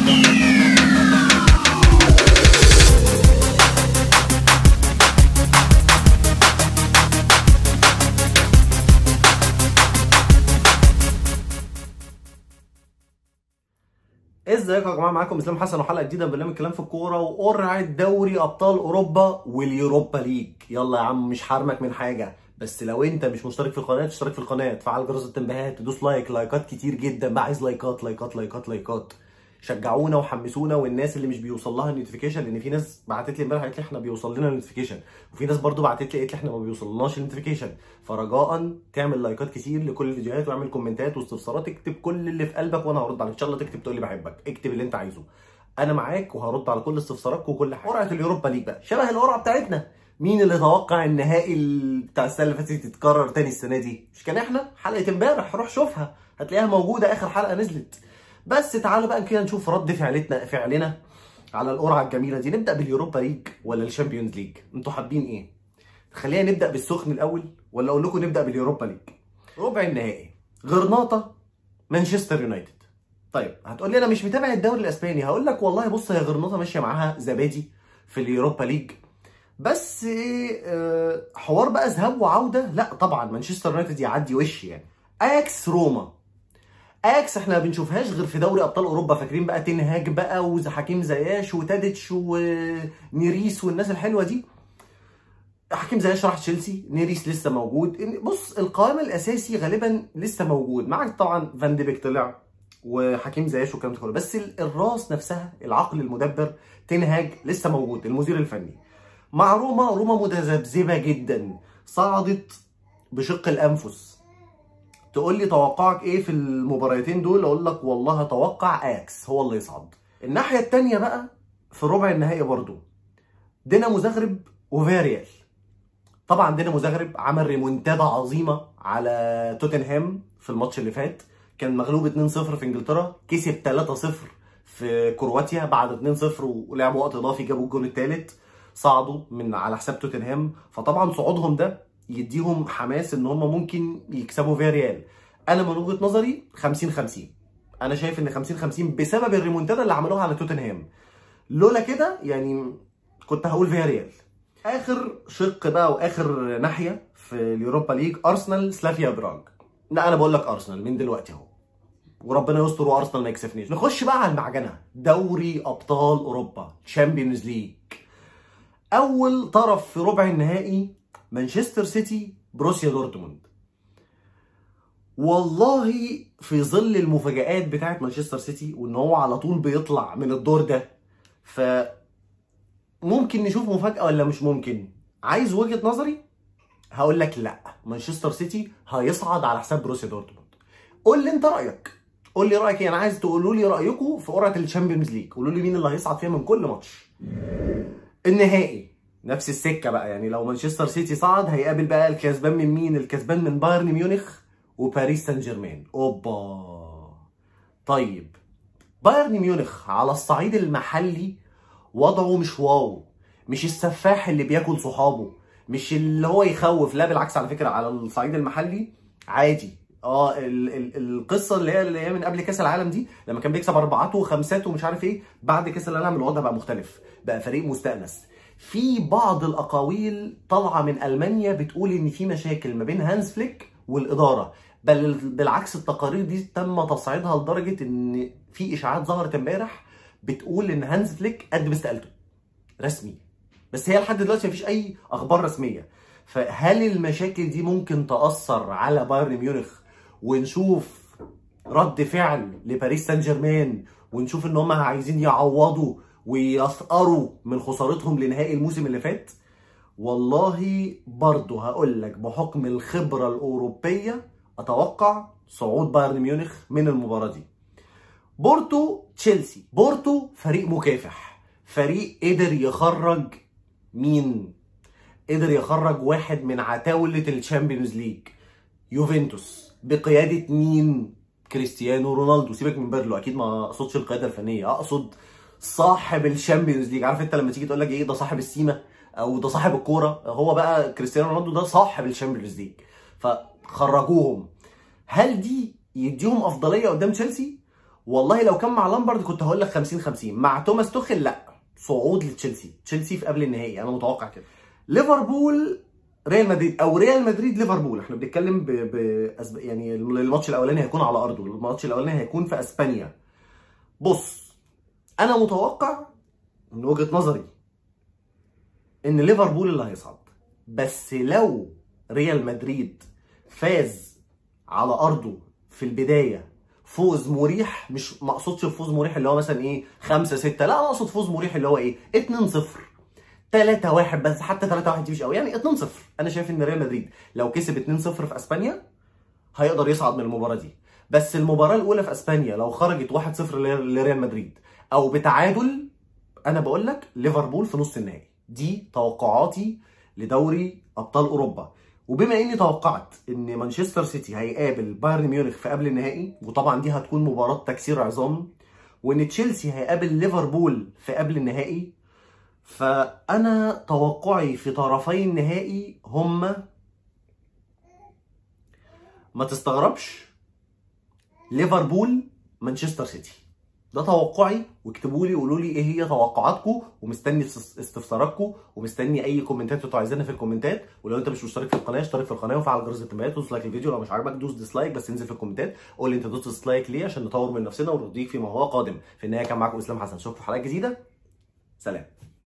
ازيكم يا جماعه معاكم اسلام حسن وحلقه جديده من برنامج كلام في الكوره وقرعه دوري ابطال اوروبا واليوروبا ليج يلا يا عم مش حارمك من حاجه بس لو انت مش مشترك في القناه اشترك في القناه تفعل جرس التنبيهات تدوس لايك لايكات كتير جدا بقى عايز لايكات لايكات لايكات لايكات شجعونا وحمسونا والناس اللي مش بيوصل لها النوتيفيكيشن لان في ناس بعتت لي امبارح قالت لي احنا بيوصل لنا النوتيفيكيشن وفي ناس برضو بعتت لي قالت لي احنا ما بيوصلناش النوتيفيكيشن فرجاء تعمل لايكات كتير لكل الفيديوهات واعمل كومنتات واستفسارات اكتب كل اللي في قلبك وانا هرد عليك ان شاء الله تكتب تقول لي بحبك اكتب اللي انت عايزه انا معاك وهرد على كل استفساراتك وكل حاجه قرعه اليوروبا ليج بقى شبه القرعه بتاعتنا مين اللي توقع النهائي ال- بتاع السنه اللي فاتت يتكرر تاني السنه دي مش كان احنا حلقه امبارح روح شوفها هتلاقيها موجوده اخر حلقه نزلت بس تعالوا بقى كده نشوف رد فعلتنا فعلنا على القرعه الجميله دي نبدا باليوروبا ليج ولا الشامبيونز ليج انتوا حابين ايه خلينا نبدا بالسخن الاول ولا اقول لكم نبدا باليوروبا ليج ربع النهائي غرناطه مانشستر يونايتد طيب هتقول لي انا مش متابع الدوري الاسباني هقول لك والله بص يا غرناطه ماشيه معاها زبادي في اليوروبا ليج بس آه، حوار بقى ذهاب وعوده لا طبعا مانشستر يونايتد يعدي وش يعني اياكس روما اياكس احنا ما بنشوفهاش غير في دوري ابطال اوروبا فاكرين بقى تنهاج بقى وحكيم زياش وتاديتش ونيريس والناس الحلوه دي حكيم زياش راح تشيلسي نيريس لسه موجود إن- بص القوام الاساسي غالبا لسه موجود معاك طبعا فان دي بيك طلع وحكيم زياش والكلام ده كله بس ال- الراس نفسها العقل المدبر تنهاج لسه موجود المدير الفني مع روما روما متذبذبه جدا صعدت بشق الانفس تقول لي توقعك ايه في المباراتين دول اقول لك والله اتوقع اياكس هو اللي يصعد الناحيه الثانيه بقى في ربع النهائي برضو دينامو زغرب وفياريال طبعا دينامو زغرب عمل ريمونتادا عظيمه على توتنهام في الماتش اللي فات كان مغلوب 2-0 في انجلترا كسب 3-0 في كرواتيا بعد 2-0 ولعبوا وقت اضافي جابوا الجول الثالث صعدوا من على حساب توتنهام فطبعا صعودهم ده يديهم حماس ان هم ممكن يكسبوا فياريال انا من وجهه نظري 50 50 انا شايف ان 50 50 بسبب الريمونتادا اللي عملوها على توتنهام لولا كده يعني كنت هقول فياريال اخر شق بقى واخر ناحيه في اليوروبا ليج ارسنال سلافيا براغ لا انا بقول لك ارسنال من دلوقتي اهو وربنا يستر وارسنال ما يكسفنيش نخش بقى على المعجنه دوري ابطال اوروبا تشامبيونز ليج اول طرف في ربع النهائي مانشستر سيتي بروسيا دورتموند والله في ظل المفاجآت بتاعت مانشستر سيتي وان هو على طول بيطلع من الدور ده ف ممكن نشوف مفاجأة ولا مش ممكن عايز وجهة نظري هقول لك لا مانشستر سيتي هيصعد على حساب بروسيا دورتموند قول لي انت رأيك قول لي رأيك ايه انا عايز تقولوا لي رأيكم في قرعة الشامبيونز ليج قولوا لي مين اللي هيصعد فيها من كل ماتش النهائي نفس السكه بقى يعني لو مانشستر سيتي صعد هيقابل بقى الكسبان من مين الكسبان من بايرن ميونخ وباريس سان جيرمان اوبا طيب بايرن ميونخ على الصعيد المحلي وضعه مش واو مش السفاح اللي بياكل صحابه مش اللي هو يخوف لا بالعكس على فكره على الصعيد المحلي عادي اه ال ال القصه اللي هي اللي هي من قبل كاس العالم دي لما كان بيكسب اربعات وخمسات ومش عارف ايه بعد كاس العالم الوضع بقى مختلف بقى فريق مستأنس في بعض الاقاويل طالعه من المانيا بتقول ان في مشاكل ما بين هانز فليك والاداره بل بالعكس التقارير دي تم تصعيدها لدرجه ان في اشاعات ظهرت امبارح بتقول ان هانز فليك قدم استقالته رسمي بس هي لحد دلوقتي مفيش اي اخبار رسميه فهل المشاكل دي ممكن تاثر على بايرن ميونخ ونشوف رد فعل لباريس سان جيرمان ونشوف ان هم عايزين يعوضوا ويثأروا من خسارتهم لنهائي الموسم اللي فات والله برضه هقول لك بحكم الخبره الاوروبيه اتوقع صعود بايرن ميونخ من المباراه دي بورتو تشيلسي بورتو فريق مكافح فريق قدر يخرج مين قدر يخرج واحد من عتاولة الشامبيونز ليج يوفنتوس بقيادة مين كريستيانو رونالدو سيبك من بيرلو اكيد ما اقصدش القيادة الفنية اقصد صاحب الشامبيونز ليج عارف انت لما تيجي تقول لك ايه ده صاحب السيما او ده صاحب الكوره هو بقى كريستيانو رونالدو ده صاحب الشامبيونز ليج فخرجوهم هل دي يديهم افضليه قدام تشيلسي والله لو كان مع لامبرد كنت هقول لك 50 50 مع توماس توخيل لا صعود لتشيلسي تشيلسي في قبل النهائي انا متوقع كده ليفربول ريال مدريد او ريال مدريد ليفربول احنا بنتكلم ب... ب... أسب... يعني الماتش الاولاني هيكون على ارضه الماتش الاولاني هيكون في اسبانيا بص انا متوقع من وجهه نظري ان ليفربول اللي هيصعد بس لو ريال مدريد فاز على ارضه في البدايه فوز مريح مش ما اقصدش فوز مريح اللي هو مثلا ايه 5 6 لا انا اقصد فوز مريح اللي هو ايه 2 0 3 1 بس حتى 3 1 دي مش قوي يعني 2 0 انا شايف ان ريال مدريد لو كسب 2 0 في اسبانيا هيقدر يصعد من المباراه دي بس المباراه الاولى في اسبانيا لو خرجت 1 0 لريال مدريد او بتعادل انا بقول لك ليفربول في نص النهائي دي توقعاتي لدوري ابطال اوروبا وبما اني توقعت ان مانشستر سيتي هيقابل بايرن ميونخ في قبل النهائي وطبعا دي هتكون مباراه تكسير عظام وان تشيلسي هيقابل ليفربول في قبل النهائي فانا توقعي في طرفي النهائي هما ما تستغربش ليفربول مانشستر سيتي ده توقعي واكتبوا لي قولوا لي ايه هي توقعاتكم ومستني استفساراتكم ومستني اي كومنتات انتوا عايزينها في الكومنتات ولو انت مش مشترك في القناه اشترك في القناه وفعل جرس التنبيهات ودوس لايك الفيديو لو مش عاجبك دوس ديسلايك بس انزل في الكومنتات قول لي انت دوست ديسلايك ليه عشان نطور من نفسنا ونرضيك فيما هو قادم في النهايه كان معاكم اسلام حسن اشوفكم في حلقه جديده سلام